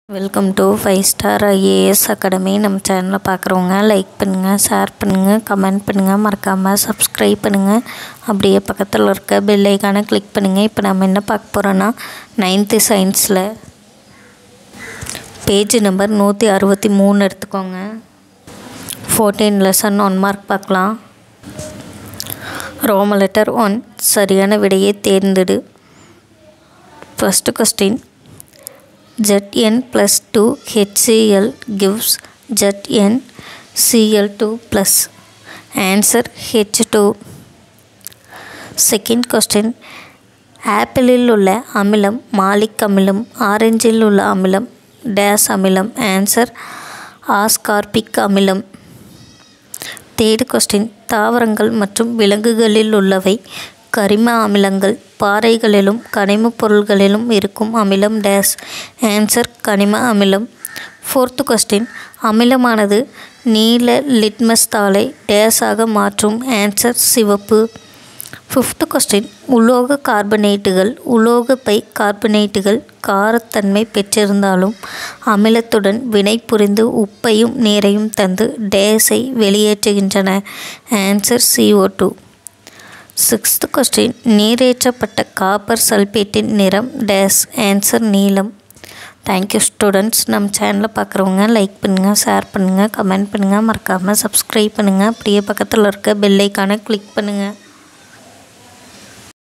Welcome to five star IAS academy நம்ம சேனலை பார்க்குறவங்க லைக் பண்ணுங்கள் ஷேர் பண்ணுங்கள் கமெண்ட் பண்ணுங்கள் மறக்காமல் சப்ஸ்கிரைப் பண்ணுங்கள் அப்படியே பக்கத்தில் இருக்க பெல் ஐக்கானை கிளிக் பண்ணுங்கள் இப்போ நம்ம என்ன பார்க்க போகிறோன்னா நைன்த்து சயின்ஸில் பேஜ் நம்பர் நூற்றி அறுபத்தி மூணு எடுத்துக்கோங்க ஃபோர்டீன் லெசன் ஒன் மார்க் பார்க்கலாம் ரோம லெட்டர் ஒன் சரியான விடையை தேர்ந்தெடு first question Zn plus 2 HCl gives Zn Cl2 plus. Answer H2. Second question. ஆப்பிளில் உள்ள அமிலம் மாலிக் அமிலம் ஆரஞ்சில் உள்ள அமிலம் டேஸ் அமிலம் ஆன்சர் ஆஸ்கார்பிக் அமிலம் தேர்டு கொஸ்டின் தாவரங்கள் மற்றும் விலங்குகளில் உள்ளவை கரிம அமிலங்கள் பாறைகளிலும் கனிமப் பொருள்களிலும் இருக்கும் அமிலம் டேஸ் ஆன்சர் கனிம அமிலம் ஃபோர்த்து கொஸ்டின் அமிலமானது நீல லிட்மஸ் தாளை டேஸாக மாற்றும் ஆன்சர் சிவப்பு ஃபிஃப்த்து கொஸ்டின் உலோக கார்பனேட்டுகள் உலோக பை கார்பனேட்டுகள் காரத்தன்மை பெற்றிருந்தாலும் அமிலத்துடன் வினை புரிந்து உப்பையும் நீரையும் தந்து டேஸை வெளியேற்றுகின்றன answer CO two sixth question நீரேற்றப்பட்ட காப்பர் சல்பேட்டின் நிறம் டேஸ் ஆன்சர் நீலம் தேங்க்யூ ஸ்டூடெண்ட்ஸ் நம்ம சேனலை பார்க்குறவங்க லைக் பண்ணுங்கள் ஷேர் பண்ணுங்கள் கமெண்ட் பண்ணுங்கள் மறக்காமல் சப்ஸ்கிரைப் பண்ணுங்கள் அப்படியே பக்கத்தில் இருக்க பெல்லைக்கான கிளிக் பண்ணுங்கள்